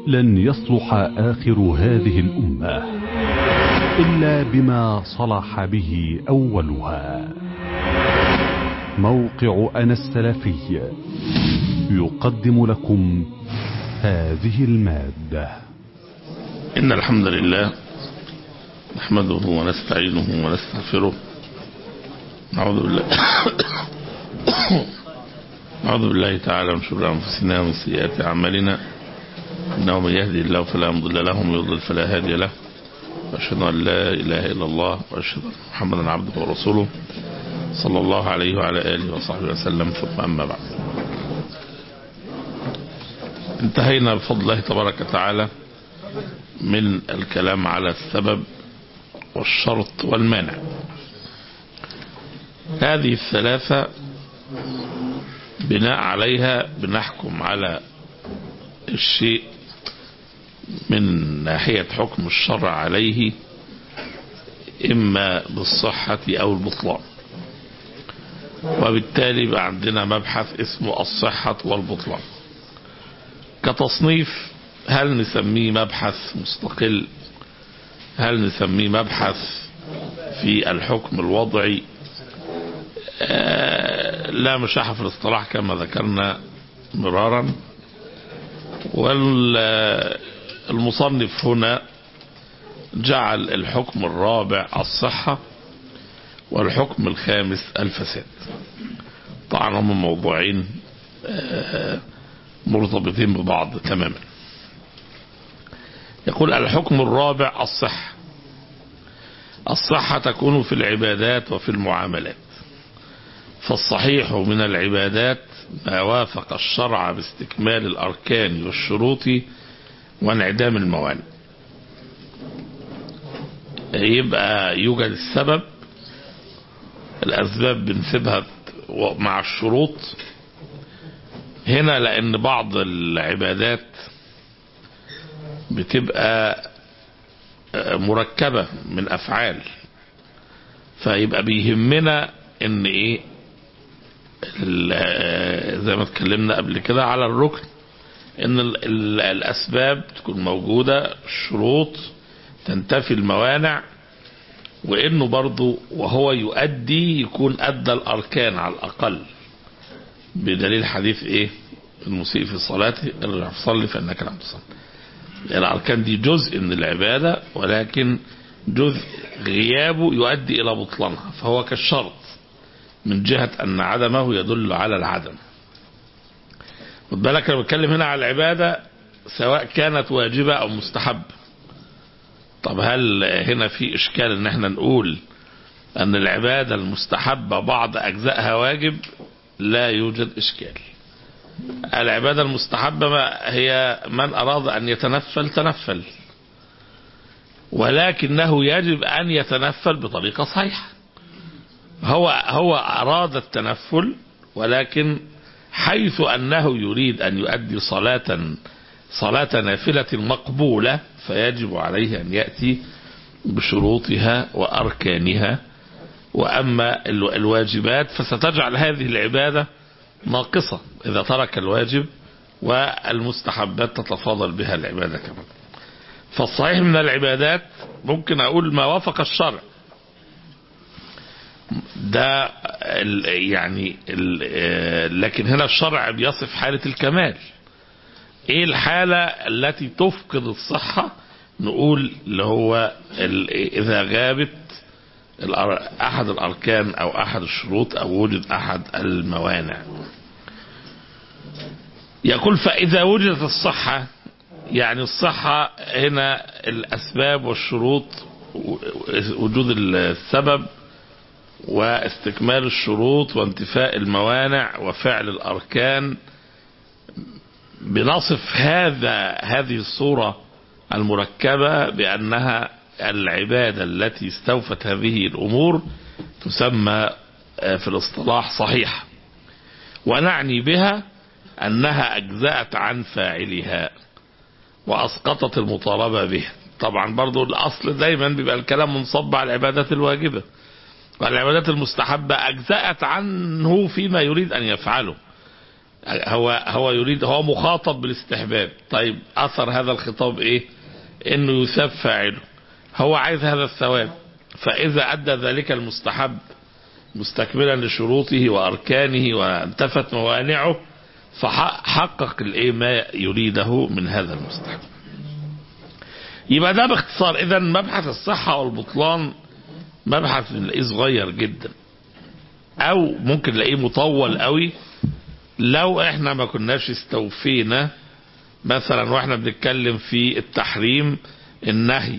لن يصلح آخر هذه الأمة إلا بما صلح به أولها موقع أنا السلفي يقدم لكم هذه المادة إن الحمد لله نحمده ونستعينه ونستغفره نعوذ بالله نعوذ بالله تعالى من شرور أنفسنا ومن سيئات أعمالنا إنه من يهدي الله فلا مضل له ومن يضلل فلا هادي له وأشهد أن لا إله إلا الله وأشهد أن محمدا عبده ورسوله صلى الله عليه وعلى آله وصحبه وسلم ثم أما بعد انتهينا بفضل الله تبارك وتعالى من الكلام على السبب والشرط والمانع هذه الثلاثة بناء عليها بنحكم على الشيء من ناحية حكم الشرع عليه إما بالصحة أو البطلان وبالتالي بقى عندنا مبحث اسمه الصحة والبطلان كتصنيف هل نسميه مبحث مستقل هل نسميه مبحث في الحكم الوضعي آه لا مشاحة في الاصطلاح كما ذكرنا مرارا والمصنف هنا جعل الحكم الرابع الصحة والحكم الخامس الفساد طبعا هم موضوعين آه مرتبطين ببعض تماما يقول الحكم الرابع الصحة الصحة تكون في العبادات وفي المعاملات فالصحيح من العبادات ما وافق الشرع باستكمال الأركان والشروط وانعدام الموانع يبقى يوجد السبب الأسباب بنسيبها مع الشروط هنا لأن بعض العبادات بتبقى مركبة من أفعال فيبقى بيهمنا ان ايه زي ما اتكلمنا قبل كده على الركن ان ال ال الاسباب تكون موجودة الشروط تنتفي الموانع وانه برضو وهو يؤدي يكون ادى الاركان على الاقل بدليل حديث ايه المسيء في صلاته ارجع فصلي فانك لم تصلي الاركان دي جزء من العبادة ولكن جزء غيابه يؤدي الى بطلانها فهو كالشرط من جهة ان عدمه يدل على العدم خد بالك انا بتكلم هنا على العبادة سواء كانت واجبة او مستحب طب هل هنا في اشكال ان احنا نقول ان العبادة المستحبة بعض اجزائها واجب لا يوجد اشكال العبادة المستحبة هي من اراد ان يتنفل تنفل ولكنه يجب ان يتنفل بطريقة صحيحة هو هو اراد التنفل ولكن حيث انه يريد ان يؤدي صلاة صلاة نافلة مقبولة فيجب عليه ان يأتي بشروطها واركانها واما الواجبات فستجعل هذه العبادة ناقصة اذا ترك الواجب والمستحبات تتفاضل بها العبادة كمان فالصحيح من العبادات ممكن اقول ما وافق الشرع ده ال يعني ال لكن هنا الشرع بيصف حالة الكمال ايه الحالة التي تفقد الصحة نقول اللي هو اذا غابت احد الاركان او احد الشروط او وجد احد الموانع يقول فاذا وجدت الصحة يعني الصحة هنا الاسباب والشروط وجود السبب واستكمال الشروط وانتفاء الموانع وفعل الاركان بنصف هذا هذه الصورة المركبة بانها العبادة التي استوفت هذه الامور تسمى في الاصطلاح صحيحة ونعني بها انها اجزأت عن فاعلها واسقطت المطالبة به طبعا برضو الاصل دايما بيبقى الكلام منصب على العبادات الواجبة والعبادات المستحبة اجزأت عنه فيما يريد ان يفعله هو هو يريد هو مخاطب بالاستحباب طيب اثر هذا الخطاب ايه انه يثاب فاعله هو عايز هذا الثواب فاذا ادى ذلك المستحب مستكملا لشروطه واركانه وانتفت موانعه فحقق الايه ما يريده من هذا المستحب يبقى ده باختصار اذا مبحث الصحه والبطلان مبحث نلاقيه صغير جدا او ممكن نلاقيه مطول قوي لو احنا ما كناش استوفينا مثلا واحنا بنتكلم في التحريم النهي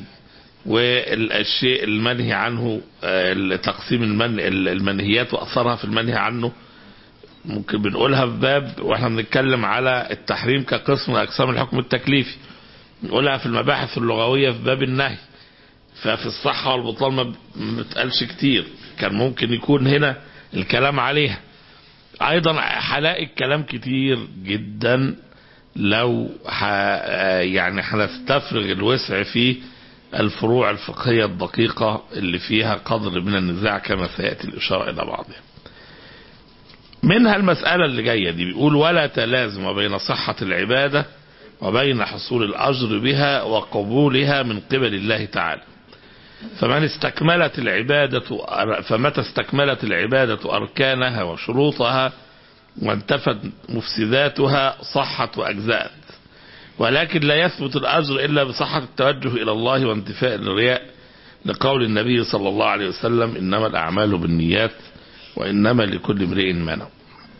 والشيء المنهي عنه آه، تقسيم المن المنهيات واثرها في المنهي عنه ممكن بنقولها في باب واحنا بنتكلم على التحريم كقسم من اقسام الحكم التكليفي نقولها في المباحث اللغويه في باب النهي ففي الصحه والبطلان ما ما بتقالش كتير كان ممكن يكون هنا الكلام عليها ايضا هلاقي الكلام كتير جدا لو ح... يعني هنستفرغ الوسع في الفروع الفقهية الدقيقة اللي فيها قدر من النزاع كما سيأتي الإشارة إلى بعضها منها المسألة اللي جاية دي بيقول ولا تلازم بين صحة العبادة وبين حصول الأجر بها وقبولها من قبل الله تعالى فمن استكملت العبادة فمتى استكملت العبادة أركانها وشروطها وانتفت مفسداتها صحت وأجزأت ولكن لا يثبت الأجر إلا بصحة التوجه إلى الله وانتفاء الرياء لقول النبي صلى الله عليه وسلم إنما الأعمال بالنيات وإنما لكل امرئ ما نوى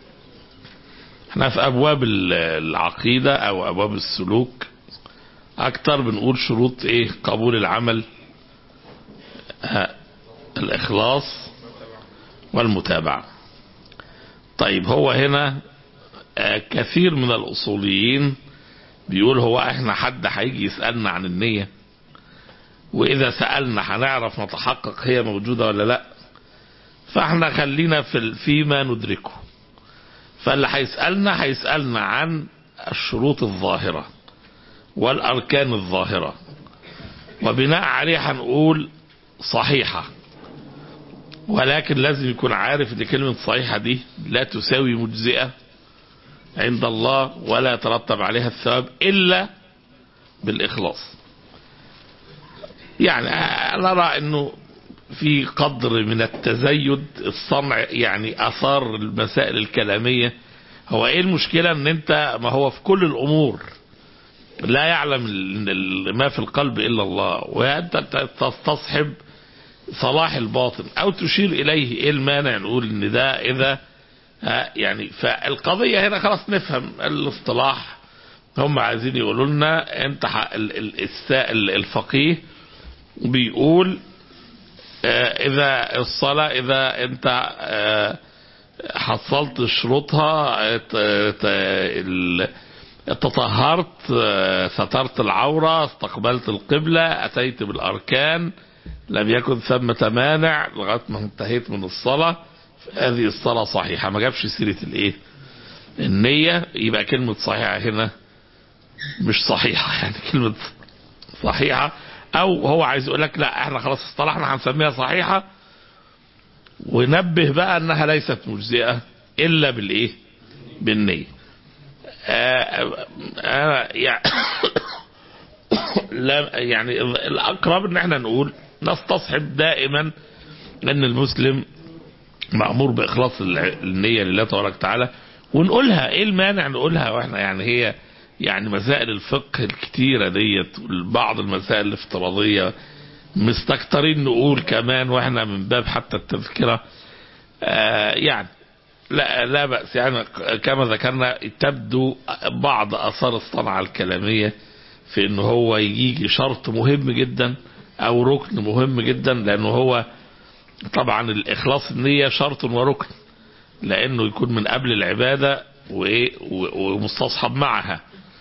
احنا في أبواب العقيدة أو أبواب السلوك أكتر بنقول شروط إيه قبول العمل ها، الإخلاص والمتابعة طيب هو هنا آه، كثير من الأصوليين بيقول هو احنا حد هيجي يسألنا عن النية وإذا سألنا هنعرف نتحقق هي موجودة ولا لا فاحنا خلينا في ال- فيما ندركه فاللي هيسألنا هيسألنا عن الشروط الظاهرة والأركان الظاهرة وبناء عليه هنقول صحيحة ولكن لازم يكون عارف ان كلمة صحيحة دي لا تساوي مجزئة عند الله ولا يترتب عليها الثواب إلا بالإخلاص يعني أنا أرى أنه في قدر من التزيد الصنع يعني أثار المسائل الكلامية هو إيه المشكلة أن أنت ما هو في كل الأمور لا يعلم ال- ال- ما في القلب إلا الله وأنت تستصحب صلاح الباطن أو تشير إليه إيه المانع نقول أن ده إذا ها، يعني فالقضية هنا خلاص نفهم الاصطلاح هم عايزين يقولوا لنا انت ح- ال- ال- السائل الفقيه بيقول آه، اذا الصلاة اذا انت آه، حصلت شروطها آه، ت- ت- ال- تطهرت آه، سترت العورة استقبلت القبلة اتيت بالاركان لم يكن ثمة مانع لغاية ما انتهيت من الصلاة هذه الصلاة صحيحة ما جابش سيرة الايه النية يبقى كلمة صحيحة هنا مش صحيحة يعني كلمة صحيحة او هو عايز يقول لك لا احنا خلاص اصطلحنا هنسميها صحيحة ونبه بقى انها ليست مجزئة الا بالايه بالنية آه آه يعني لا يعني الاقرب ان احنا نقول نستصحب دائما ان المسلم مأمور بإخلاص الع- النية لله تبارك وتعالى ونقولها إيه المانع نقولها وإحنا يعني هي يعني مسائل الفقه الكتيرة ديت بعض المسائل الافتراضية مستكترين نقول كمان وإحنا من باب حتى التذكرة آه يعني لا لا بأس يعني كما ذكرنا تبدو بعض آثار الصنعة الكلامية في إن هو يجي شرط مهم جدا أو ركن مهم جدا لأنه هو طبعا الإخلاص النية شرط وركن لأنه يكون من قبل العبادة وإيه و- ومستصحب معها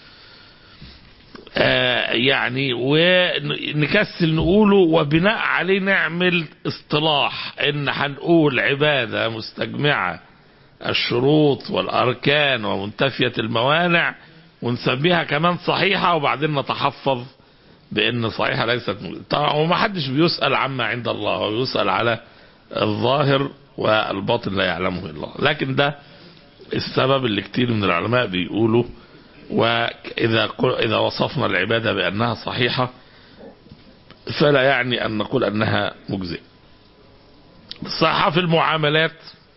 آه يعني ونكسل نقوله وبناء عليه نعمل اصطلاح ان هنقول عبادة مستجمعة الشروط والأركان ومنتفية الموانع ونسميها كمان صحيحة وبعدين نتحفظ بأن صحيحة ليست موجودة طبعا وما حدش بيسأل عما عند الله هو بيسأل على الظاهر والباطن لا يعلمه إلا الله لكن ده السبب اللي كتير من العلماء بيقولوا وإذا إذا وصفنا العبادة بأنها صحيحة فلا يعني أن نقول أنها مجزئة الصحة في المعاملات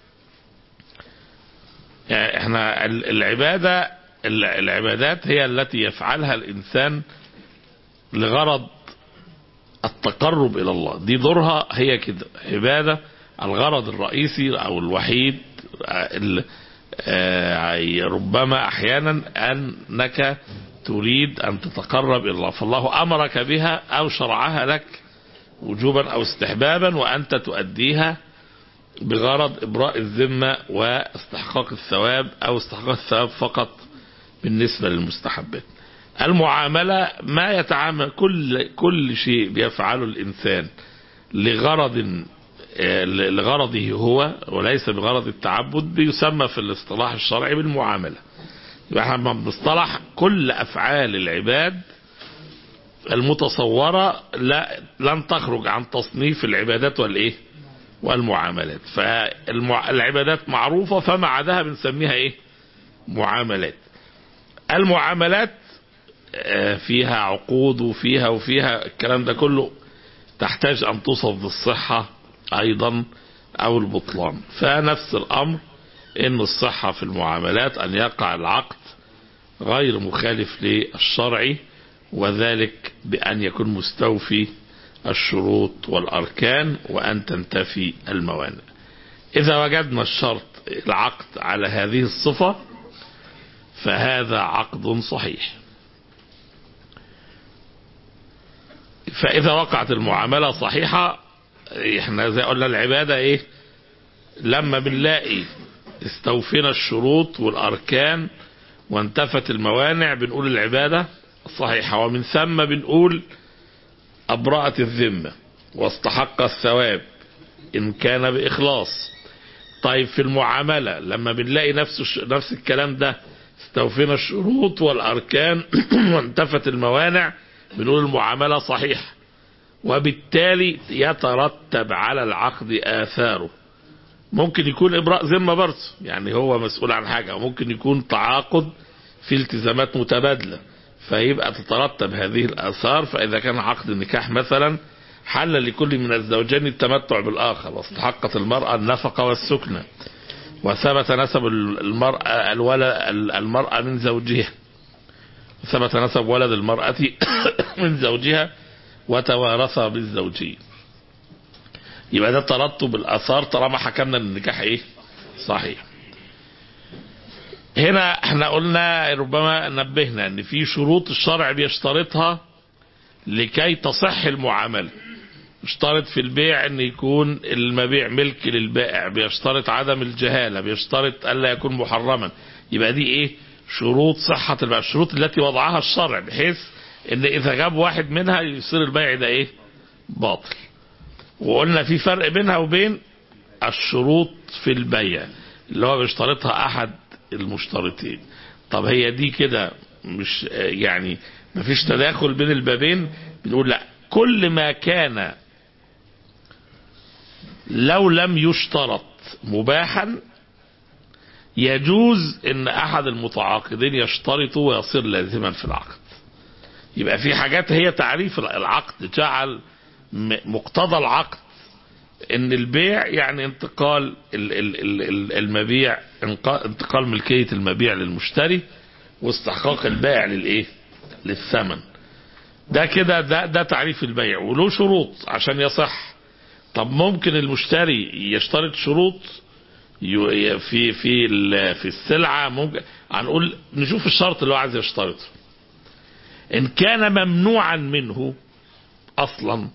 يعني احنا العبادة العبادات هي التي يفعلها الإنسان لغرض التقرب إلى الله دي دورها هي كده عبادة الغرض الرئيسي أو الوحيد ربما أحيانا أنك تريد أن تتقرب إلى الله فالله أمرك بها أو شرعها لك وجوبا أو استحبابا وأنت تؤديها بغرض إبراء الذمة واستحقاق الثواب أو استحقاق الثواب فقط بالنسبة للمستحبات المعاملة ما يتعامل كل كل شيء بيفعله الإنسان لغرض لغرضه هو وليس بغرض التعبد بيسمى في الاصطلاح الشرعي بالمعاملة يبقى احنا بنصطلح كل أفعال العباد المتصورة لا لن تخرج عن تصنيف العبادات والإيه والمعاملات فالعبادات معروفة فما عداها بنسميها إيه معاملات المعاملات فيها عقود وفيها وفيها الكلام ده كله تحتاج أن توصف بالصحة أيضا أو البطلان فنفس الأمر إن الصحة في المعاملات أن يقع العقد غير مخالف للشرع وذلك بأن يكون مستوفي الشروط والأركان وأن تنتفي الموانع إذا وجدنا الشرط العقد على هذه الصفة فهذا عقد صحيح فإذا وقعت المعاملة صحيحة احنا زي قلنا العبادة ايه لما بنلاقي استوفينا الشروط والأركان وانتفت الموانع بنقول العبادة صحيحة ومن ثم بنقول أبرأت الذمة واستحق الثواب إن كان بإخلاص طيب في المعاملة لما بنلاقي نفس نفس الكلام ده استوفينا الشروط والأركان وانتفت الموانع بنقول المعاملة صحيحة وبالتالي يترتب على العقد آثاره ممكن يكون إبراء ذمة برضه يعني هو مسؤول عن حاجة وممكن يكون تعاقد في التزامات متبادلة فيبقى تترتب هذه الآثار فإذا كان عقد النكاح مثلا حل لكل من الزوجين التمتع بالآخر واستحقت المرأة النفقة والسكنة وثبت نسب المرأة الولد المرأة من زوجها ثبت نسب ولد المرأة من زوجها وتوارث بالزوجية يبقى ده ترتب الآثار طالما حكمنا ان النكاح ايه صحيح هنا احنا قلنا ربما نبهنا ان في شروط الشرع بيشترطها لكي تصح المعاملة يشترط في البيع ان يكون المبيع ملك للبائع بيشترط عدم الجهالة بيشترط الا يكون محرما يبقى دي ايه شروط صحة البيع الشروط التي وضعها الشرع بحيث ان اذا جاب واحد منها يصير البيع ده ايه باطل وقلنا في فرق بينها وبين الشروط في البيع اللي هو بيشترطها احد المشترطين طب هي دي كده مش يعني مفيش تداخل بين البابين بنقول لا كل ما كان لو لم يشترط مباحا يجوز ان احد المتعاقدين يشترط ويصير لازما في العقد يبقى في حاجات هي تعريف العقد جعل مقتضى العقد ان البيع يعني انتقال المبيع انتقال ملكية المبيع للمشتري واستحقاق البائع للايه للثمن ده كده ده ده تعريف البيع وله شروط عشان يصح طب ممكن المشتري يشترط شروط في في في السلعه ممكن هنقول نشوف الشرط اللي هو عايز يشترطه ان كان ممنوعا منه اصلا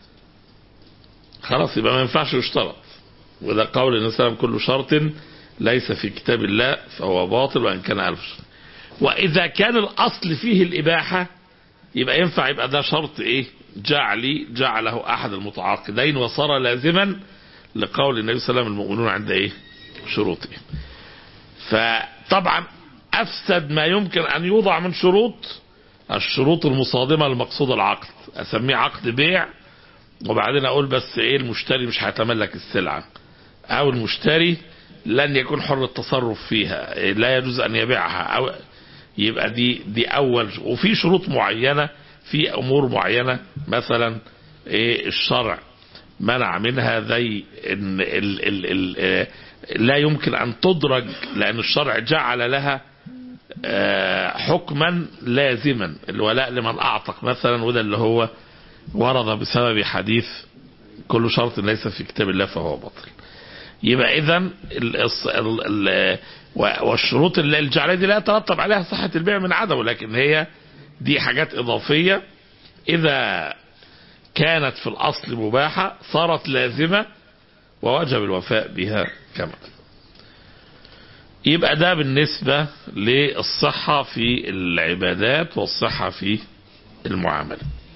خلاص يبقى ما ينفعش يشترط وده قول النبي صلى الله عليه وسلم كل شرط ليس في كتاب الله فهو باطل وان كان الف شرط واذا كان الاصل فيه الاباحه يبقى ينفع يبقى ده شرط ايه جعلي جعله احد المتعاقدين وصار لازما لقول النبي صلى الله عليه وسلم المؤمنون عند ايه شروطهم فطبعا افسد ما يمكن ان يوضع من شروط الشروط المصادمه لمقصود العقد اسميه عقد بيع وبعدين اقول بس ايه المشتري مش هيتملك السلعه او المشتري لن يكون حر التصرف فيها لا يجوز أن يبيعها أو يبقى دي دي أول وفي شروط معينة في أمور معينة مثلا إيه الشرع منع منها زي إن ال ال ال لا يمكن أن تدرج لأن الشرع جعل لها حكما لازما الولاء لمن أعتق مثلا وده اللي هو ورد بسبب حديث كل شرط ليس في كتاب الله فهو باطل يبقى اذا والشروط اللي الجعليه دي لا يترتب عليها صحه البيع من عدمه لكن هي دي حاجات اضافيه اذا كانت في الاصل مباحه صارت لازمه ووجب الوفاء بها كما يبقى ده بالنسبه للصحه في العبادات والصحه في المعامله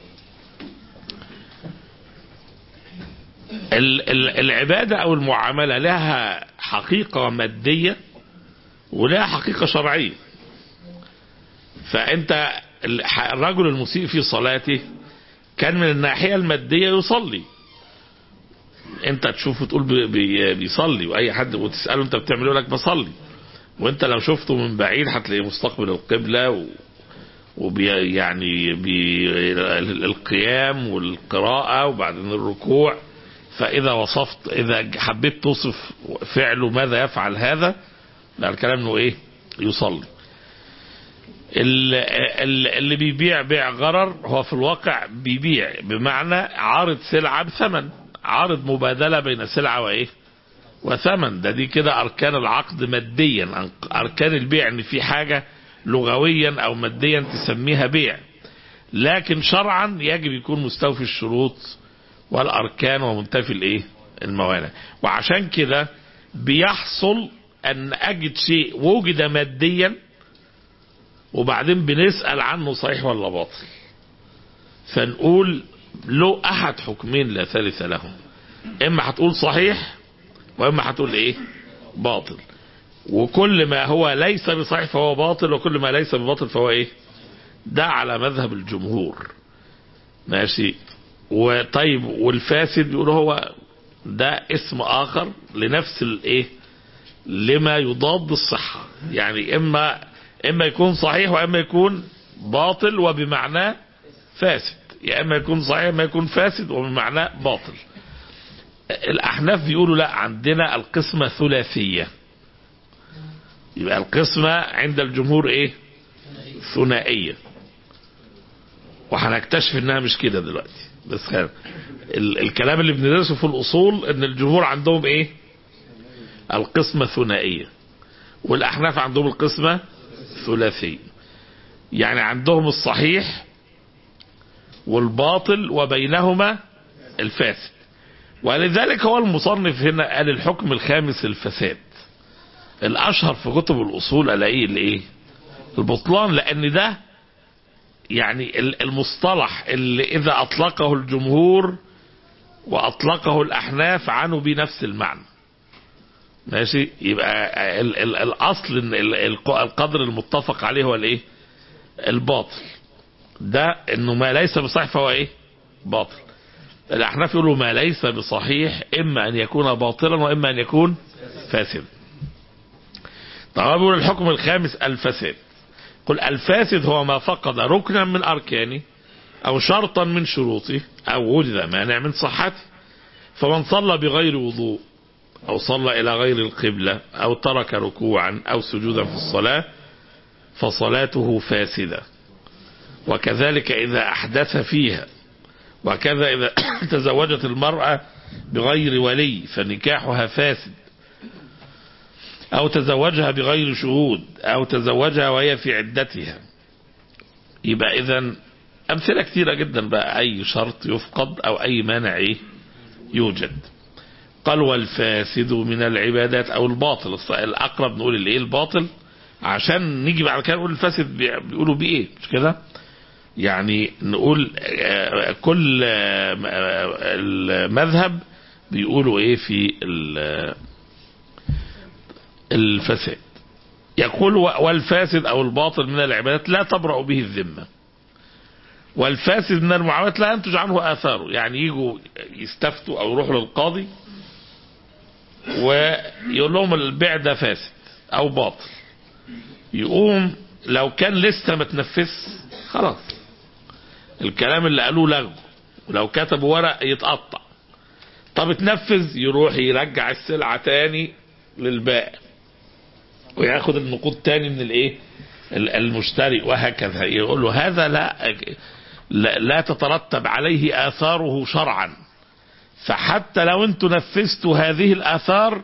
العبادة أو المعاملة لها حقيقة مادية ولها حقيقة شرعية فأنت الرجل المسيء في صلاته كان من الناحية المادية يصلي انت تشوفه تقول بي بي بيصلي واي حد وتساله انت بتعمله لك بصلي وانت لو شفته من بعيد هتلاقيه مستقبل القبله و وبي يعني بي القيام والقراءه وبعدين الركوع فإذا وصفت إذا حبيت توصف فعله ماذا يفعل هذا لا الكلام انه ايه يصلي اللي بيبيع بيع غرر هو في الواقع بيبيع بمعنى عارض سلعة بثمن عارض مبادلة بين سلعة وايه وثمن ده دي كده اركان العقد ماديا اركان البيع ان في حاجة لغويا او ماديا تسميها بيع لكن شرعا يجب يكون مستوفي الشروط والاركان ومنتفي الايه الموانع وعشان كده بيحصل ان اجد شيء وجد ماديا وبعدين بنسأل عنه صحيح ولا باطل فنقول له احد حكمين لا ثالث لهم اما هتقول صحيح واما هتقول ايه باطل وكل ما هو ليس بصحيح فهو باطل وكل ما ليس بباطل فهو ايه ده على مذهب الجمهور ماشي وطيب والفاسد يقول هو ده اسم اخر لنفس الايه لما يضاد الصحة يعني اما اما يكون صحيح واما يكون باطل وبمعناه فاسد يا اما يكون صحيح اما يكون فاسد وبمعناه باطل الاحناف بيقولوا لا عندنا القسمة ثلاثية يبقى القسمة عند الجمهور ايه ثنائية وهنكتشف انها مش كده دلوقتي بس خير ال الكلام اللي بندرسه في الاصول ان الجمهور عندهم ايه القسمة ثنائية والاحناف عندهم القسمة ثلاثية يعني عندهم الصحيح والباطل وبينهما الفاسد ولذلك هو المصنف هنا قال الحكم الخامس الفساد الاشهر في كتب الاصول الاقيه الايه البطلان لان ده يعني المصطلح اللي اذا اطلقه الجمهور واطلقه الاحناف عنه بنفس المعنى ماشي يبقى ال ال الاصل ان القدر المتفق عليه هو الايه الباطل ده انه ما ليس بصحيح فهو ايه باطل الاحناف يقولوا ما ليس بصحيح اما ان يكون باطلا واما ان يكون فاسدا طبعا بيقول الحكم الخامس الفساد قل الفاسد هو ما فقد ركنا من أركانه أو شرطا من شروطه أو وجد مانع من صحته فمن صلى بغير وضوء أو صلى إلى غير القبلة أو ترك ركوعا أو سجودا في الصلاة فصلاته فاسدة وكذلك إذا أحدث فيها وكذا إذا تزوجت المرأة بغير ولي فنكاحها فاسد أو تزوجها بغير شهود أو تزوجها وهي في عدتها يبقى إذا أمثلة كثيرة جدا بقى أي شرط يفقد أو أي مانع يوجد قال والفاسد من العبادات أو الباطل الأقرب نقول الإيه الباطل عشان نيجي بعد كده نقول الفاسد بيقولوا بيه إيه مش كده يعني نقول كل المذهب بيقولوا ايه في الفساد يقول والفاسد او الباطل من العبادات لا تبرأ به الذمة والفاسد من المعاملات لا ينتج عنه اثاره يعني يجوا يستفتوا او يروحوا للقاضي ويقول لهم البيع ده فاسد او باطل يقوم لو كان لسه ما تنفذش خلاص الكلام اللي قالوه لغو ولو كتبوا ورق يتقطع طب اتنفذ يروح يرجع السلعة تاني للبائع وياخد النقود تاني من الايه ال- المشتري وهكذا يقول له هذا لا لا, لا تترتب عليه آثاره شرعا فحتى لو انتوا نفذتوا هذه الآثار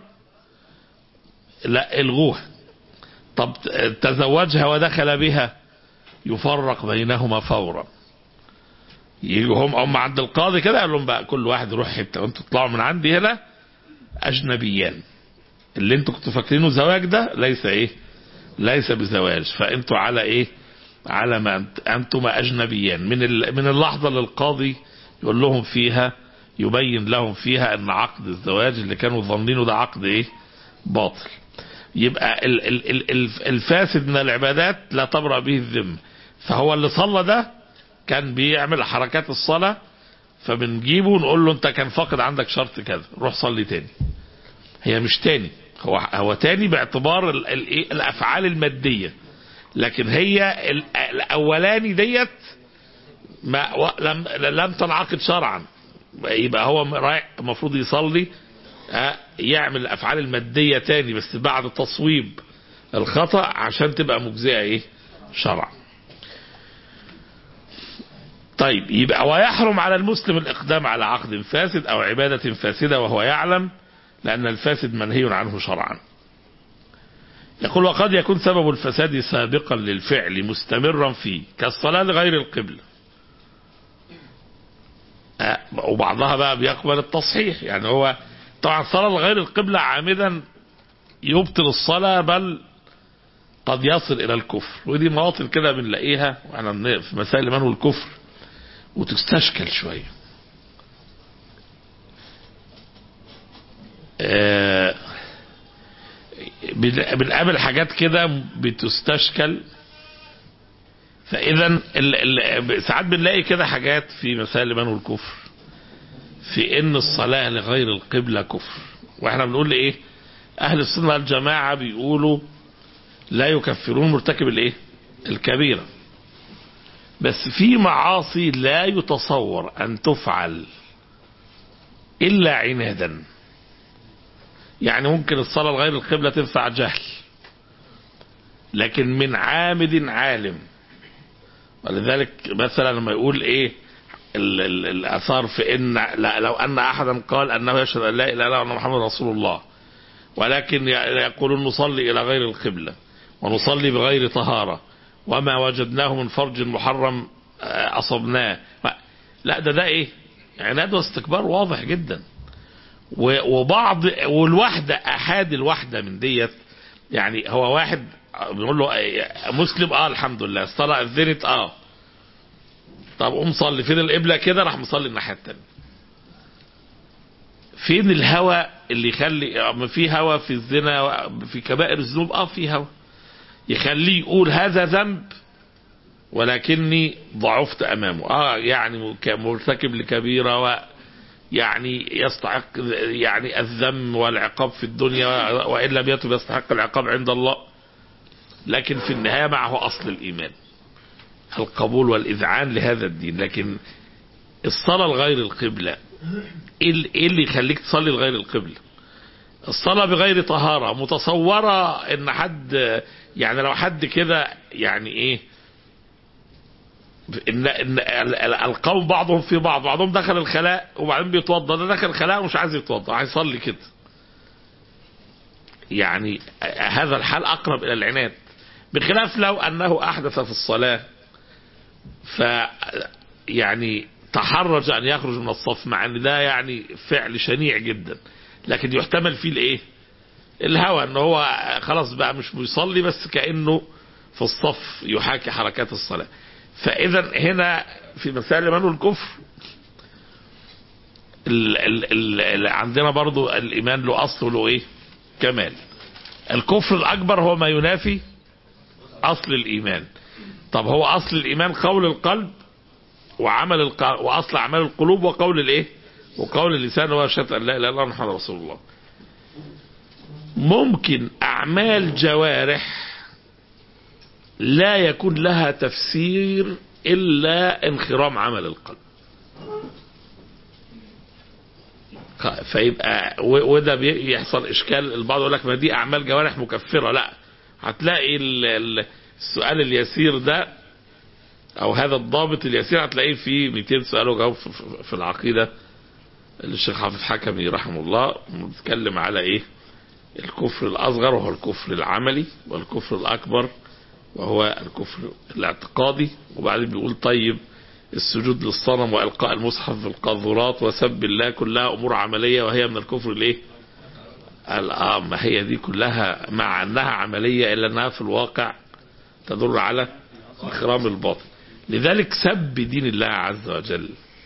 لا الغوها طب تزوجها ودخل بها يفرق بينهما فورا يجوا هم هم عند القاضي كده قال لهم بقى كل واحد يروح حته وانتوا تطلعوا من عندي هنا اجنبيان اللي انتوا كنتوا فاكرينه زواج ده ليس ايه ليس بزواج فانتوا على ايه على ما انت انتما اجنبيان من ال- من اللحظه اللي القاضي يقول لهم فيها يبين لهم فيها ان عقد الزواج اللي كانوا ظانينه ده عقد ايه باطل يبقى ال- ال- ال- ال- الفاسد من العبادات لا تبرأ به الذمة فهو اللي صلى ده كان بيعمل حركات الصلاة فبنجيبه ونقول له انت كان فاقد عندك شرط كذا روح صلي تاني هي مش تاني هو هو تاني باعتبار ال- ال- إيه؟ الافعال الماديه لكن هي ال- الاولاني ديت ما و- لم لم تنعقد شرعا يبقى هو رايح المفروض يصلي آه، يعمل الافعال الماديه تاني بس بعد تصويب الخطا عشان تبقى مجزئه ايه شرعا طيب يبقى ويحرم على المسلم الاقدام على عقد فاسد او عباده فاسده وهو يعلم لان الفاسد منهي عنه شرعا يقول وقد يكون سبب الفساد سابقا للفعل مستمرا فيه كالصلاه لغير القبله آه، وبعضها بقى بيقبل التصحيح يعني هو طبعا الصلاة لغير القبلة عامدا يبطل الصلاة بل قد يصل إلى الكفر ودي مواطن كده بنلاقيها واحنا في مسائل الإيمان والكفر وتستشكل شوية آه، بن- بنقابل حاجات كده بتستشكل فاذا ال- ال- ساعات بنلاقي كده حاجات في مسائل الايمان والكفر في ان الصلاه لغير القبله كفر واحنا بنقول ايه اهل السنه والجماعه بيقولوا لا يكفرون مرتكب الايه الكبيره بس في معاصي لا يتصور ان تفعل الا عنادا يعني ممكن الصلاه لغير القبله تنفع جهل لكن من عامد عالم ولذلك مثلا لما يقول ايه ال- ال- الاثار في ان لا لو ان احدا قال انه يشهد ان لا اله الا الله وان محمد رسول الله ولكن ي- يقولون نصلي الى غير القبله ونصلي بغير طهاره وما وجدناه من فرج محرم آه، اصبناه ما- لا ده ده ايه عناد واستكبار واضح جدا و- وبعض والواحده احاد الواحده من ديت يعني هو واحد بنقول له آه، مسلم اه الحمد لله الصلاه اذنت اه طب قوم صلي فين القبله كده راح مصلي الناحيه الثانيه فين الهوى اللي يخلي ما في هوى في الزنا في كبائر الذنوب اه في هوى يخليه يقول هذا ذنب ولكني ضعفت امامه اه يعني ك- مرتكب لكبيره و يعني يستحق يعني الذم والعقاب في الدنيا وان لم يتب يستحق العقاب عند الله لكن في النهايه معه اصل الايمان القبول والاذعان لهذا الدين لكن الصلاه لغير القبله ايه ال- إيه اللي يخليك تصلي لغير القبله الصلاه بغير طهاره متصوره ان حد يعني لو حد كده يعني ايه ان ان ال- ال- القوم بعضهم في بعض بعضهم دخل الخلاء وبعدين بيتوضا ده دخل الخلاء ومش عايز يتوضا عايز يصلي كده يعني هذا الحال اقرب الى العناد بخلاف لو انه احدث في الصلاه ف يعني تحرج ان يخرج من الصف مع ان ده يعني فعل شنيع جدا لكن يحتمل فيه الايه الهوى ان هو خلاص بقى مش بيصلي بس كانه في الصف يحاكي حركات الصلاه فاذا هنا في مسائل الايمان والكفر ال ال ال ال عندنا برضو الايمان له اصل وله ايه كمال الكفر الاكبر هو ما ينافي اصل الايمان طب هو اصل الايمان قول القلب وعمل الق... واصل اعمال القلوب وقول الايه وقول اللسان هو شهاده ان لا اله الا الله محمد رسول الله ممكن أعمال جوارح لا يكون لها تفسير إلا انخرام عمل القلب فيبقى و- وده بيحصل إشكال البعض يقول لك ما دي أعمال جوارح مكفرة لا هتلاقي ال- ال- السؤال اليسير ده أو هذا الضابط اليسير هتلاقيه في 200 سؤال وجواب في- في- في العقيدة اللي الشيخ حافظ حكمي رحمه الله بيتكلم على إيه الكفر الأصغر وهو الكفر العملي والكفر الأكبر وهو الكفر الاعتقادي وبعدين بيقول طيب السجود للصنم وإلقاء المصحف في القاذورات وسب الله كلها أمور عملية وهي من الكفر الإيه؟ قال آه ما هي دي كلها مع أنها عملية إلا أنها في الواقع تدل على إخرام الباطل لذلك سب دين الله عز وجل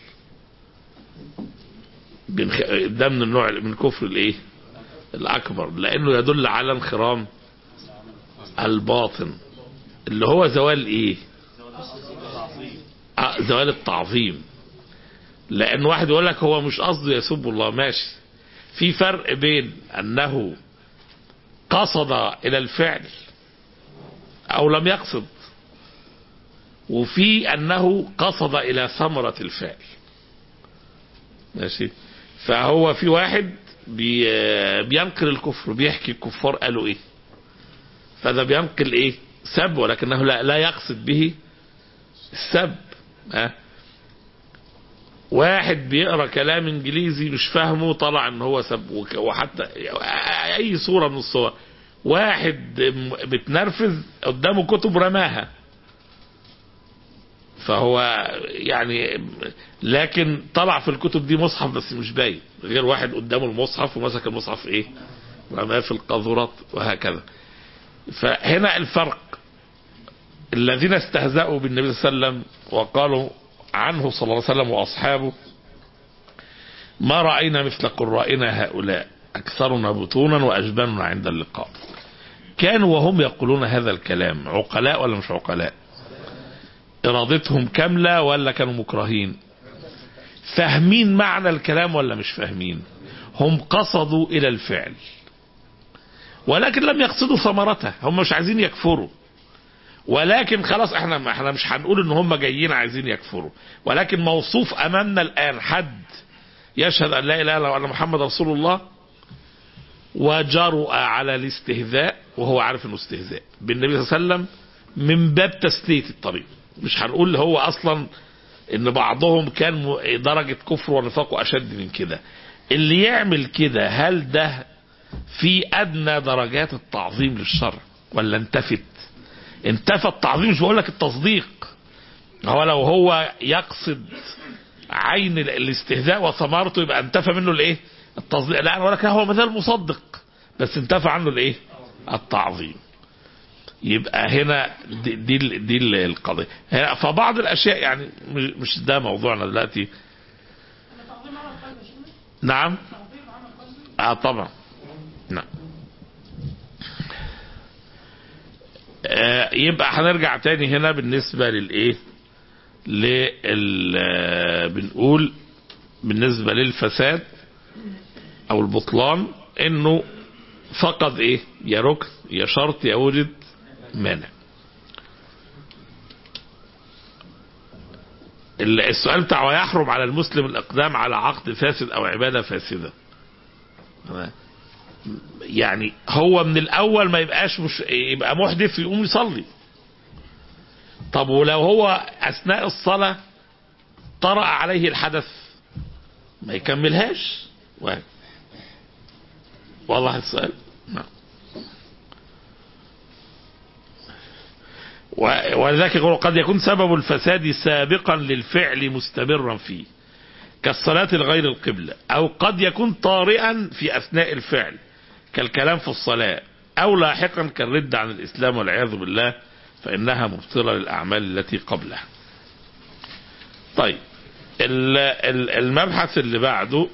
بنخ- ده من النوع من كفر الإيه؟ الأكبر لأنه يدل على انخرام الباطن اللي هو زوال إيه؟ آه، زوال التعظيم لأن واحد يقول لك هو مش قصده يسب الله ماشي في فرق بين أنه قصد إلى الفعل أو لم يقصد وفي أنه قصد إلى ثمرة الفعل ماشي فهو في واحد بي بينقل الكفر بيحكي الكفار قالوا ايه فده بينقل ايه سب ولكنه لا, لا يقصد به السب ها واحد بيقرا كلام انجليزي مش فاهمه طلع ان هو سب وك- وحتى اي صوره من الصور واحد م- بتنرفز قدامه كتب رماها فهو يعني لكن طلع في الكتب دي مصحف بس مش باين غير واحد قدامه المصحف ومسك المصحف ايه رماه في القاذورات وهكذا فهنا الفرق الذين استهزأوا بالنبي صلى الله عليه وسلم وقالوا عنه صلى الله عليه وسلم وأصحابه ما رأينا مثل قرائنا هؤلاء أكثرنا بطونا وأجباننا عند اللقاء كانوا وهم يقولون هذا الكلام عقلاء ولا مش عقلاء إرادتهم كاملة ولا كانوا مكرهين فاهمين معنى الكلام ولا مش فاهمين هم قصدوا إلى الفعل ولكن لم يقصدوا ثمرته هم مش عايزين يكفروا ولكن خلاص احنا احنا مش هنقول ان هم جايين عايزين يكفروا ولكن موصوف امامنا الان حد يشهد ان لا اله الا الله وان محمد رسول الله وجرؤ على الاستهزاء وهو عارف انه استهزاء بالنبي صلى الله عليه وسلم من باب تسلية الطريق مش هنقول هو اصلا ان بعضهم كان م- درجة كفر ونفاق اشد من كده اللي يعمل كده هل ده في ادنى درجات التعظيم للشر ولا انتفت انتفى التعظيم مش بقول لك التصديق هو لو هو يقصد عين ال- الاستهزاء وثمرته يبقى انتفى منه الايه التصديق لا انا بقول لك هو مثال مصدق بس انتفى عنه الايه التعظيم يبقى هنا دي دي, ال- دي ال- القضيه هنا فبعض الاشياء يعني مش- مش ده موضوعنا دلوقتي نعم اه طبعا نعم آه، يبقى هنرجع تاني هنا بالنسبة للايه لل آه، بنقول بالنسبة للفساد او البطلان انه فقد ايه يا ركن يا شرط يا وجد مانع ال- السؤال بتاع ويحرم على المسلم الاقدام على عقد فاسد او عبادة فاسدة تمام؟ يعني هو من الاول ما يبقاش مش يبقى محدث يقوم يصلي طب ولو هو اثناء الصلاة طرأ عليه الحدث ما يكملهاش واحد والله السؤال نعم و- ولذلك يقول قد يكون سبب الفساد سابقا للفعل مستمرا فيه كالصلاة لغير القبلة أو قد يكون طارئا في أثناء الفعل كالكلام في الصلاة أو لاحقا كالرد عن الإسلام والعياذ بالله فإنها مبطلة للأعمال التي قبلها طيب ال- ال- المبحث اللي بعده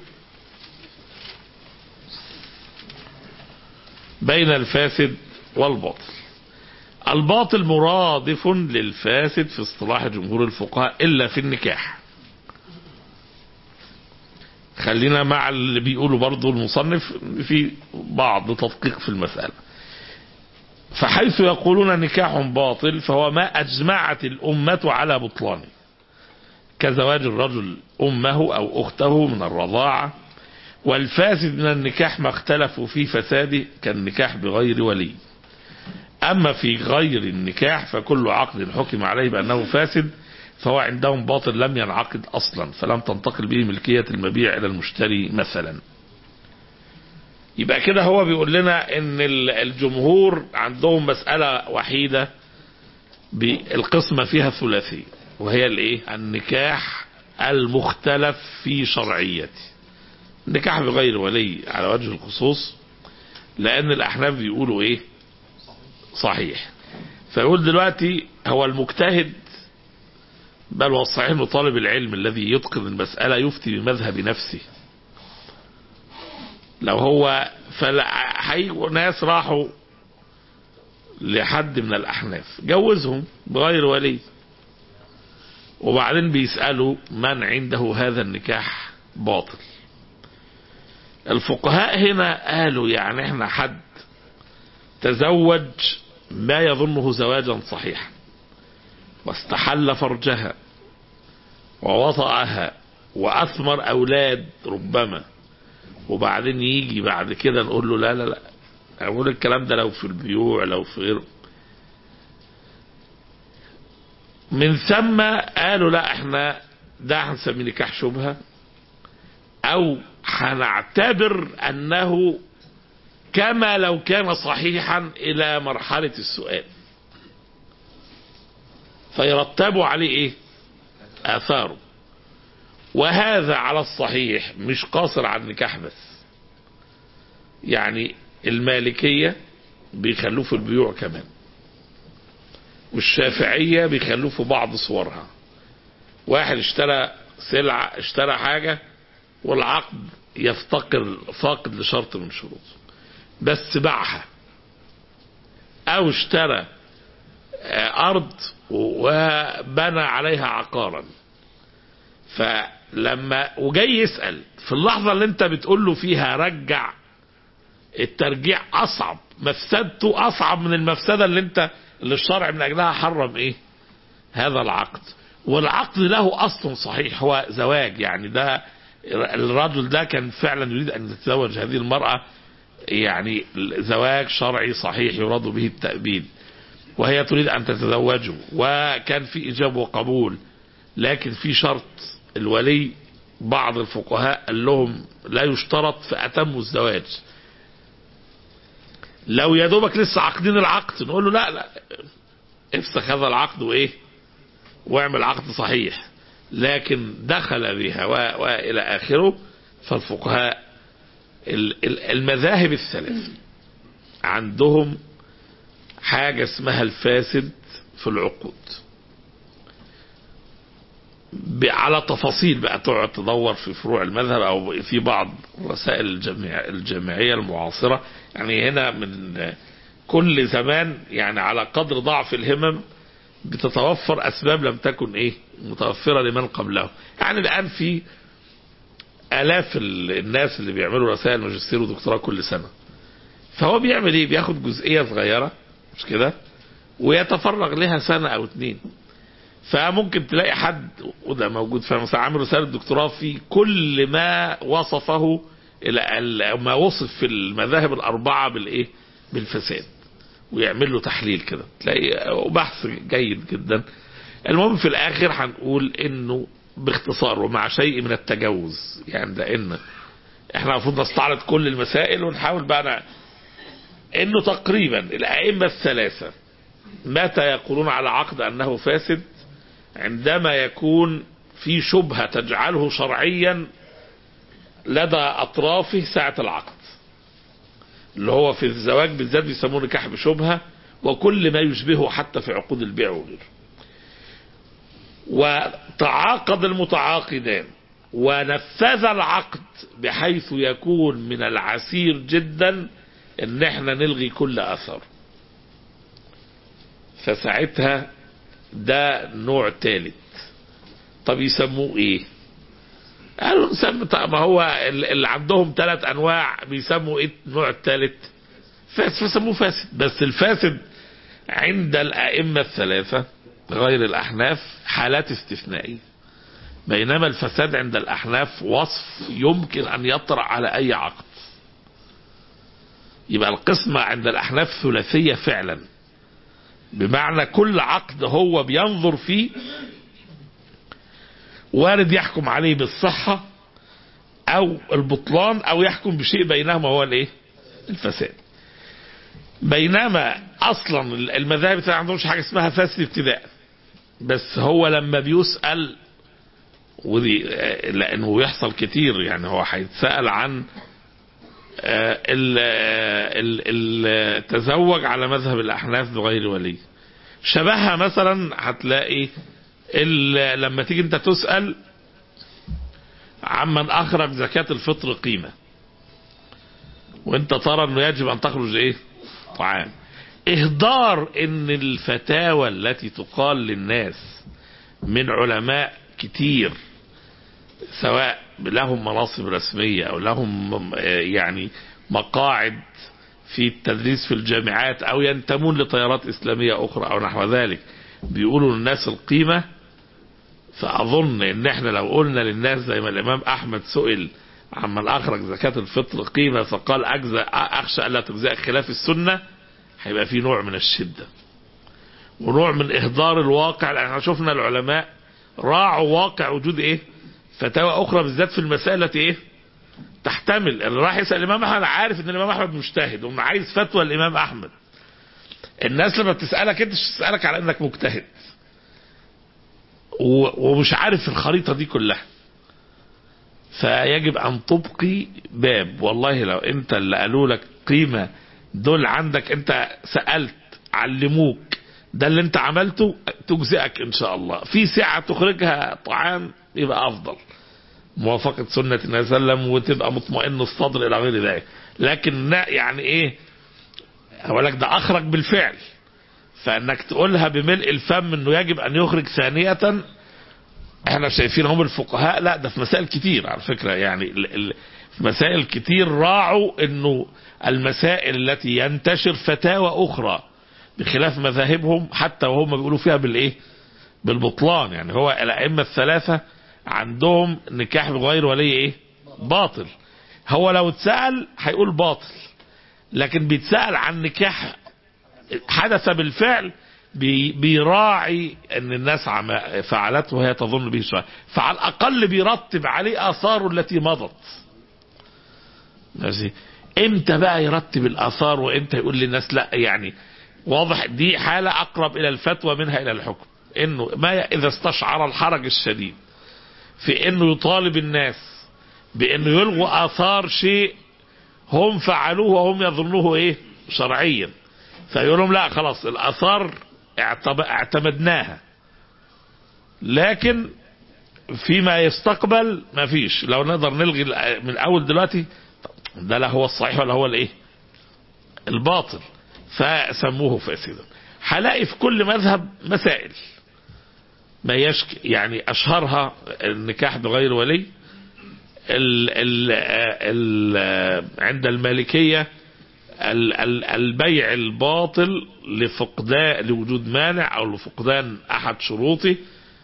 بين الفاسد والباطل الباطل مرادف للفاسد في اصطلاح جمهور الفقهاء إلا في النكاح خلينا مع اللي بيقوله برضه المصنف في بعض تدقيق في المسألة فحيث يقولون نكاح باطل فهو ما أجمعت الأمة على بطلانه كزواج الرجل أمه أو أخته من الرضاعة والفاسد من النكاح ما اختلفوا في فساده كالنكاح بغير ولي أما في غير النكاح فكل عقد حكم عليه بأنه فاسد فهو عندهم باطل لم ينعقد أصلا فلم تنتقل به ملكية المبيع إلى المشتري مثلا يبقى كده هو بيقول لنا ان الجمهور عندهم مسألة وحيدة بالقسمة فيها ثلاثية وهي الايه النكاح المختلف في شرعيته النكاح بغير ولي على وجه الخصوص لان الاحناف بيقولوا ايه صحيح فيقول دلوقتي هو المجتهد بل والصحيح انه طالب العلم الذي يتقن المسألة يفتي بمذهب نفسه لو هو فهيجوا ناس راحوا لحد من الأحناف جوزهم بغير ولي وبعدين بيسألوا من عنده هذا النكاح باطل الفقهاء هنا قالوا يعني احنا حد تزوج ما يظنه زواجا صحيحا واستحل فرجها ووطأها وأثمر أولاد ربما وبعدين يجي بعد كده نقول له لا لا لا أقول الكلام ده لو في البيوع لو في غيره من ثم قالوا لا احنا ده هنسميه نكاح شبهة او هنعتبر انه كما لو كان صحيحا الى مرحلة السؤال فيرتبوا عليه ايه اثاره وهذا على الصحيح مش قاصر على النكاح بس يعني المالكية بيخلوه في البيوع كمان والشافعية بيخلوه في بعض صورها واحد اشترى سلعة اشترى حاجة والعقد يفتقر فاقد لشرط من شروطه بس باعها او اشترى ارض وبنى عليها عقارا فلما وجاي يسأل في اللحظة اللي انت بتقول له فيها رجع الترجيع اصعب مفسدته اصعب من المفسدة اللي انت اللي الشرع من اجلها حرم ايه هذا العقد والعقد له اصل صحيح هو زواج يعني ده الرجل ده كان فعلا يريد ان يتزوج هذه المرأة يعني زواج شرعي صحيح يراد به التأبيد وهي تريد ان تتزوجه وكان في اجابة وقبول لكن في شرط الولي بعض الفقهاء قال لهم لا يشترط فأتموا الزواج لو يا دوبك لسه عاقدين العقد نقول له لا لا افسخ هذا العقد وايه واعمل عقد صحيح لكن دخل بها والى اخره فالفقهاء المذاهب الثلاث عندهم حاجة اسمها الفاسد في العقود على تفاصيل بقى تقعد تدور في فروع المذهب او في بعض رسائل الجامع الجامعيه المعاصره يعني هنا من كل زمان يعني على قدر ضعف الهمم بتتوفر اسباب لم تكن ايه متوفره لمن قبله يعني الان في الاف الناس اللي بيعملوا رسائل ماجستير ودكتوراه كل سنه فهو بيعمل ايه بياخد جزئيه صغيره مش كده ويتفرغ لها سنه او اتنين فممكن تلاقي حد وده موجود فمثلا عامل رساله دكتوراه في كل ما وصفه الى ما وصف في المذاهب الاربعه بالايه؟ بالفساد ويعمل له تحليل كده تلاقي بحث جيد جدا المهم في الاخر هنقول انه باختصار ومع شيء من التجوز يعني لان احنا المفروض نستعرض كل المسائل ونحاول بقى انه تقريبا الائمه الثلاثه متى يقولون على عقد انه فاسد عندما يكون في شبهة تجعله شرعيا لدى أطرافه ساعة العقد اللي هو في الزواج بالذات بيسموه نكاح بشبهة وكل ما يشبهه حتى في عقود البيع وغيره وتعاقد المتعاقدان ونفذ العقد بحيث يكون من العسير جدا ان احنا نلغي كل اثر فساعتها ده نوع ثالث طب يسموه ايه قالوا نسمي طب ما هو ال- اللي عندهم ثلاث انواع بيسموا ايه النوع الثالث فاسد فسموه فاسد بس الفاسد عند الائمه الثلاثه غير الاحناف حالات استثنائيه بينما الفساد عند الاحناف وصف يمكن ان يطرأ على اي عقد يبقى القسمه عند الاحناف ثلاثيه فعلا بمعنى كل عقد هو بينظر فيه وارد يحكم عليه بالصحة أو البطلان أو يحكم بشيء بينهما هو الإيه؟ الفساد. بينما أصلا المذاهب ما عندهمش حاجة اسمها فاسد ابتداء. بس هو لما بيسأل ودي آه، لأنه يحصل كتير يعني هو هيتسأل عن آه، ال- آه، ال- ال- تزوج على مذهب الأحناف بغير ولي. شبهها مثلا هتلاقي ال- لما تيجي انت تسأل عمن اخرج زكاة الفطر قيمة وانت ترى انه يجب ان تخرج ايه طعام اهدار ان الفتاوى التي تقال للناس من علماء كتير سواء لهم مناصب رسمية او لهم آه، يعني مقاعد في التدريس في الجامعات او ينتمون لتيارات اسلامية اخرى او نحو ذلك بيقولوا للناس القيمة فأظن إن إحنا لو قلنا للناس زي ما الإمام أحمد سئل عمن أخرج زكاة الفطر قيمة فقال أجزأ أخشى ألا تجزأ خلاف السنة هيبقى في نوع من الشدة ونوع من إهدار الواقع لأن احنا شفنا العلماء راعوا واقع وجود إيه فتاوى أخرى بالذات في المسائل التي إيه تحتمل اللي راح يسأل الإمام أحمد عارف إن الإمام أحمد مجتهد وما عايز فتوى الإمام أحمد الناس لما بتسألك انت مش تسألك على انك مجتهد و- ومش عارف الخريطة دي كلها فيجب ان تبقي باب والله لو انت اللي قالوا لك قيمة دول عندك انت سألت علموك ده اللي انت عملته تجزئك ان شاء الله في سعة تخرجها طعام يبقى افضل موافقة سنة النبي صلى الله عليه وسلم وتبقى مطمئن الصدر الى غير ذلك لكن لا يعني ايه هقول لك ده اخرج بالفعل فانك تقولها بملء الفم انه يجب ان يخرج ثانية احنا شايفين هم الفقهاء لا ده في مسائل كتير على فكرة يعني ال- ال- في مسائل كتير راعوا انه المسائل التي ينتشر فتاوى اخرى بخلاف مذاهبهم حتى وهم بيقولوا فيها بالايه بالبطلان يعني هو الائمة الثلاثة عندهم نكاح بغير ولي ايه باطل هو لو اتسأل هيقول باطل لكن بيتسأل عن نكاح حدث بالفعل بي بيراعي ان الناس عم فعلته وهي تظن به شيئا فعلى الاقل بيرتب عليه اثاره التي مضت ماشي امتى بقى يرتب الاثار وامتى يقول للناس لا يعني واضح دي حالة اقرب الى الفتوى منها الى الحكم انه ما اذا استشعر الحرج الشديد في انه يطالب الناس بانه يلغوا اثار شيء هم فعلوه وهم يظنوه ايه شرعيا فيقول لهم لا خلاص الاثار اعتب- اعتمدناها لكن فيما يستقبل ما فيش لو نقدر نلغي ال- من اول دلوقتي ده لا هو الصحيح ولا هو الايه الباطل فسموه فاسدا هلاقي في كل مذهب مسائل ما يشك يعني اشهرها النكاح بغير ولي ال ال ال عند المالكية ال ال البيع الباطل لفقدان لوجود مانع او لفقدان احد شروطه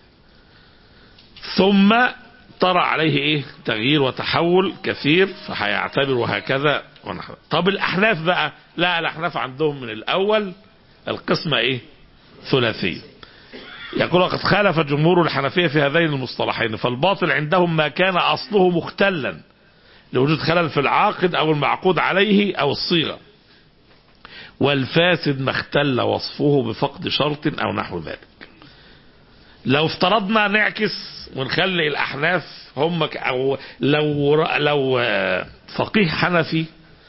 ثم طرأ عليه ايه تغيير وتحول كثير فهيعتبر وهكذا ونحو طب الاحناف بقى لا الاحناف عندهم من الاول القسمة ايه ثلاثية يقول وقد خالف جمهور الحنفية في هذين المصطلحين فالباطل عندهم ما كان أصله مختلا لوجود خلل في العاقد أو المعقود عليه أو الصيغة والفاسد ما اختل وصفه بفقد شرط أو نحو ذلك لو افترضنا نعكس ونخلي الأحناف هم ك- أو لو لو آه، فقيه حنفي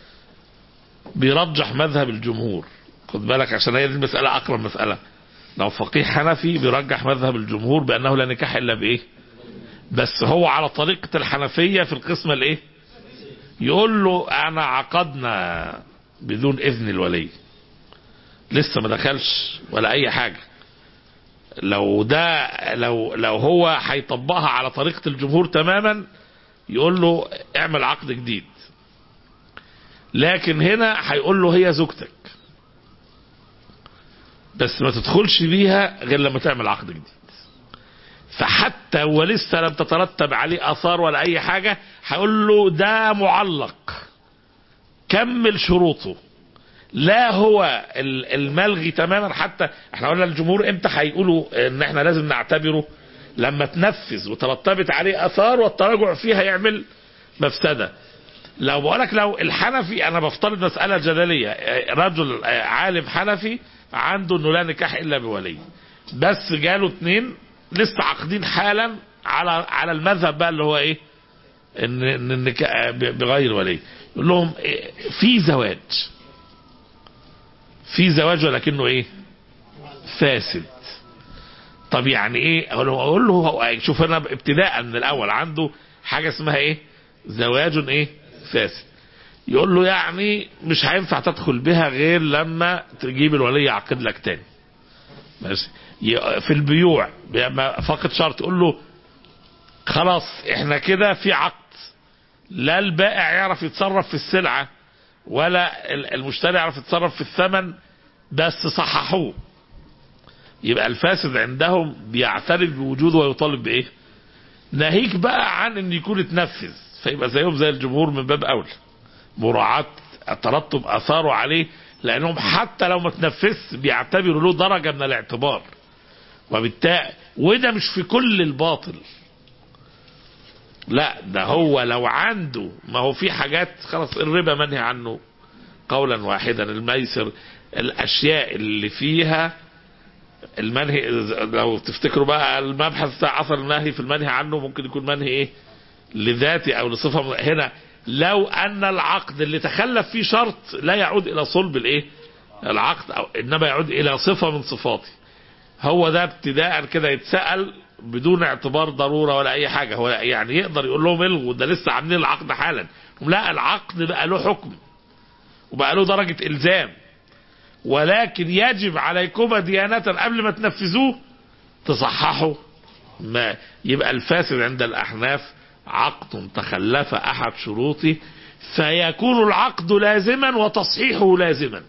بيرجح مذهب الجمهور خد بالك عشان هي دي المسألة أقرب مسألة لو فقيه حنفي بيرجح مذهب الجمهور بأنه لا نكاح إلا بإيه بس هو على طريقة الحنفية في القسمة الإيه يقول له أنا عقدنا بدون إذن الولي لسه ما دخلش ولا أي حاجة لو ده لو لو هو هيطبقها على طريقة الجمهور تماما يقول له اعمل عقد جديد لكن هنا هيقول له هي زوجتك بس ما تدخلش بيها غير لما تعمل عقد جديد فحتى ولسه لم تترتب عليه اثار ولا اي حاجه هيقول له ده معلق كمل شروطه لا هو ال- الملغي تماما حتى احنا قلنا الجمهور امتى هيقولوا ان احنا لازم نعتبره لما تنفذ وترتبت عليه اثار والتراجع فيها يعمل مفسده لو بقولك لو الحنفي انا بفترض مساله جدليه رجل عالم حنفي عنده انه لا نكاح الا بولي بس جاله اتنين لسه عاقدين حالا على على المذهب بقى اللي هو ايه ان ان النكاح بغير ولي يقول لهم إيه، في زواج في زواج ولكنه ايه فاسد طب يعني ايه اقول له اقول له هو- شوف انا ابتداء من الاول عنده حاجه اسمها ايه زواج ايه فاسد يقول له يعني مش هينفع تدخل بها غير لما تجيب الولي يعقد لك تاني ماشي ي- في البيوع لما فقد شرط يقول له خلاص احنا كده في عقد لا البائع يعرف يتصرف في السلعة ولا ال- المشتري يعرف يتصرف في الثمن بس صححوه يبقى الفاسد عندهم بيعترف بوجوده ويطالب بايه ناهيك بقى عن ان يكون اتنفذ فيبقى زيهم زي الجمهور من باب اولى مراعاة ترتب اثاره عليه لانهم حتى لو ما تنفذش بيعتبروا له درجة من الاعتبار وبالتالي وده مش في كل الباطل لا ده هو لو عنده ما هو في حاجات خلاص الربا منهي عنه قولا واحدا الميسر الاشياء اللي فيها المنهي لو تفتكروا بقى المبحث بتاع اثر النهي في المنهي عنه ممكن يكون منهي ايه لذاتي او لصفه هنا لو ان العقد اللي تخلف فيه شرط لا يعود الى صلب الايه العقد او انما يعود الى صفه من صفاته هو ده ابتداء كده يتسال بدون اعتبار ضروره ولا اي حاجه هو يعني يقدر يقول لهم الغوا ده لسه عاملين العقد حالا لا العقد بقى له حكم وبقى له درجه الزام ولكن يجب عليكما ديانة قبل ما تنفذوه تصححوا ما يبقى الفاسد عند الأحناف عقد تخلف أحد شروطه فيكون العقد لازما وتصحيحه لازما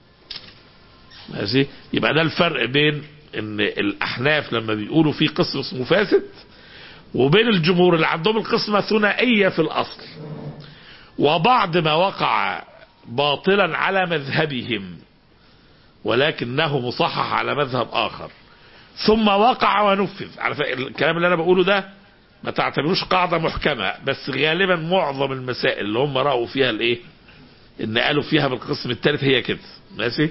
ماشي يبقى ده الفرق بين ان الاحناف لما بيقولوا في قسم اسمه فاسد وبين الجمهور اللي عندهم القسمة ثنائية في الاصل وبعض ما وقع باطلا على مذهبهم ولكنه مصحح على مذهب اخر ثم وقع ونفذ عارف الكلام اللي انا بقوله ده ما تعتبروش قاعده محكمه بس غالبا معظم المسائل اللي هم راوا فيها الايه ان قالوا فيها بالقسم الثالث هي كده ماشي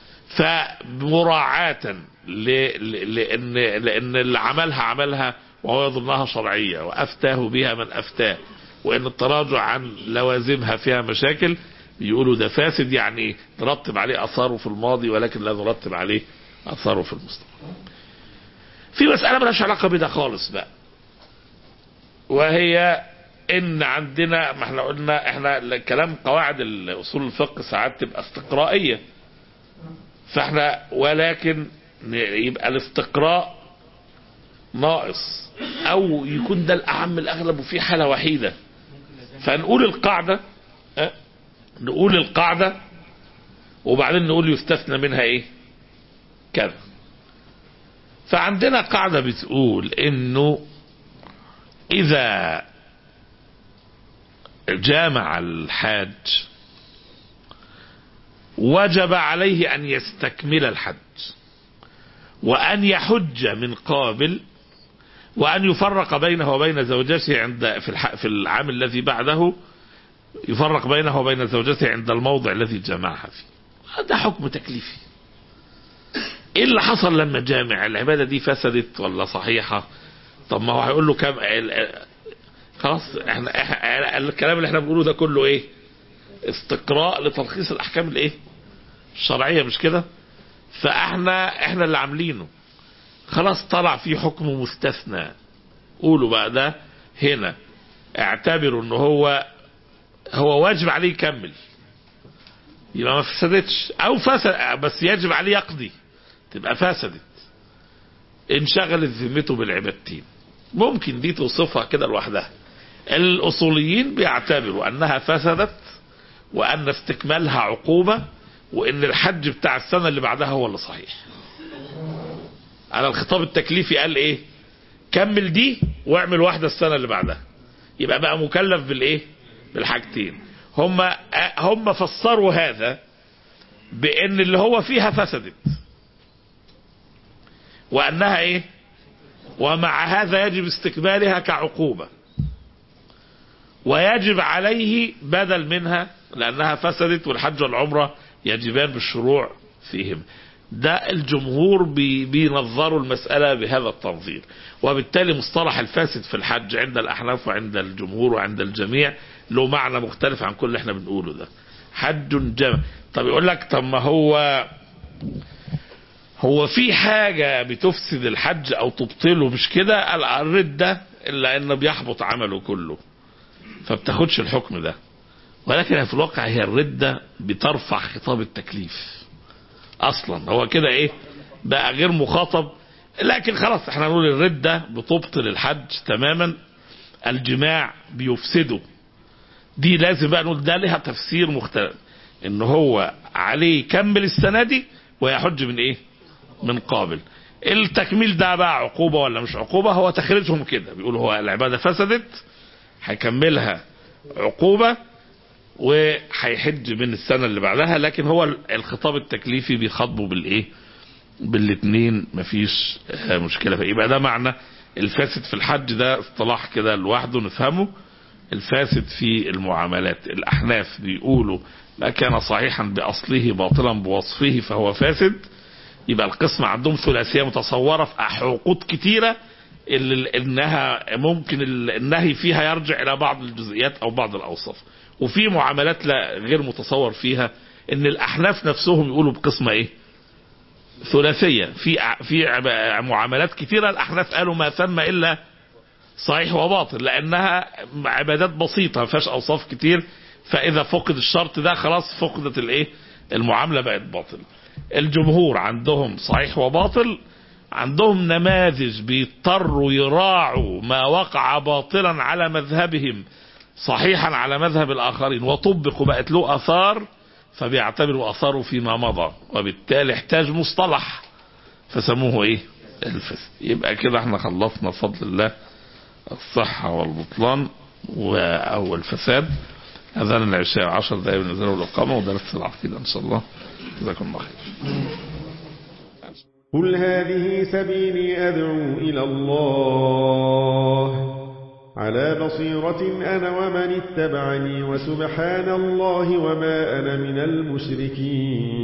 فمراعاة ل... ل... لان لان اللي عملها عملها وهو يظنها شرعيه وافتاه بها من افتاه وان التراجع عن لوازمها فيها مشاكل يقولوا ده فاسد يعني نرتب عليه اثاره في الماضي ولكن لا نرتب عليه اثاره في المستقبل. في مساله ملهاش علاقه بده خالص بقى. وهي ان عندنا ما احنا قلنا احنا كلام قواعد اصول الفقه ساعات تبقى استقرائيه. فاحنا ولكن يبقى الاستقراء ناقص او يكون ده الاعم الاغلب وفي حاله وحيده. فنقول القاعده أه؟ نقول القاعدة وبعدين نقول يستثنى منها ايه كذا فعندنا قاعدة بتقول انه اذا جامع الحاج وجب عليه ان يستكمل الحج وان يحج من قابل وان يفرق بينه وبين زوجته عند في في العام الذي بعده يفرق بينه وبين زوجته عند الموضع الذي جمعها فيه هذا حكم تكليفي ايه اللي حصل لما جامع العبادة دي فسدت ولا صحيحة طب ما هو هيقول له كم خلاص احنا, احنا الكلام اللي احنا بنقوله ده كله ايه استقراء لتلخيص الاحكام الايه الشرعية مش كده فاحنا احنا اللي عاملينه خلاص طلع فيه حكم مستثنى قولوا بقى ده هنا اعتبروا ان هو هو واجب عليه يكمل يبقى ما فسدتش او فسد بس يجب عليه يقضي تبقى فسدت انشغلت ذمته بالعبادتين ممكن دي توصفها كده لوحدها الأصوليين بيعتبروا أنها فسدت وأن استكمالها عقوبة وأن الحج بتاع السنة اللي بعدها هو اللي صحيح على الخطاب التكليفي قال إيه كمل دي واعمل واحدة السنة اللي بعدها يبقى بقى مكلف بالإيه بالحاجتين هم هم فسروا هذا بأن اللي هو فيها فسدت وأنها إيه ومع هذا يجب استكمالها كعقوبة ويجب عليه بدل منها لأنها فسدت والحج والعمرة يجبان بالشروع فيهم ده الجمهور بي بينظروا المسألة بهذا التنظير وبالتالي مصطلح الفاسد في الحج عند الأحناف وعند الجمهور وعند الجميع له معنى مختلف عن كل اللي احنا بنقوله ده حج جمع طب يقول لك طب ما هو هو في حاجة بتفسد الحج او تبطله مش كده الردة الا انه بيحبط عمله كله فبتاخدش الحكم ده ولكن في الواقع هي الردة بترفع خطاب التكليف اصلا هو كده ايه بقى غير مخاطب لكن خلاص احنا نقول الردة بتبطل الحج تماما الجماع بيفسده دي لازم بقى نقول ده لها تفسير مختلف ان هو عليه يكمل السنة دي ويحج من ايه من قابل التكميل ده بقى عقوبة ولا مش عقوبة هو تخريجهم كده بيقولوا هو العبادة فسدت هيكملها عقوبة وهيحج من السنة اللي بعدها لكن هو الخطاب التكليفي بيخاطبه بالايه بالاثنين مفيش مشكلة فيبقى ده معنى الفاسد في الحج ده اصطلاح كده لوحده نفهمه الفاسد في المعاملات الأحناف بيقولوا ما كان صحيحا بأصله باطلا بوصفه فهو فاسد يبقى القسم عندهم ثلاثية متصورة في عقود كتيرة اللي انها ممكن النهي فيها يرجع الى بعض الجزئيات او بعض الاوصاف وفي معاملات لا غير متصور فيها ان الاحناف نفسهم يقولوا بقسمه ايه ثلاثيه في في معاملات كثيره الاحناف قالوا ما ثم الا صحيح وباطل لانها عبادات بسيطه ما فيهاش اوصاف كتير فاذا فقد الشرط ده خلاص فقدت الايه المعامله بقت باطل الجمهور عندهم صحيح وباطل عندهم نماذج بيضطروا يراعوا ما وقع باطلا على مذهبهم صحيحا على مذهب الآخرين وطبقوا بقت له أثار فبيعتبروا أثاره فيما مضى وبالتالي احتاج مصطلح فسموه ايه الفسد يبقى كده احنا خلصنا بفضل الله الصحة والبطلان أو الفساد أذان العشاء عشر دقائق من الأذان والإقامة ودرس العقيدة إن شاء الله جزاكم الله خير قل هذه سبيلي أدعو إلى الله على بصيرة أنا ومن اتبعني وسبحان الله وما أنا من المشركين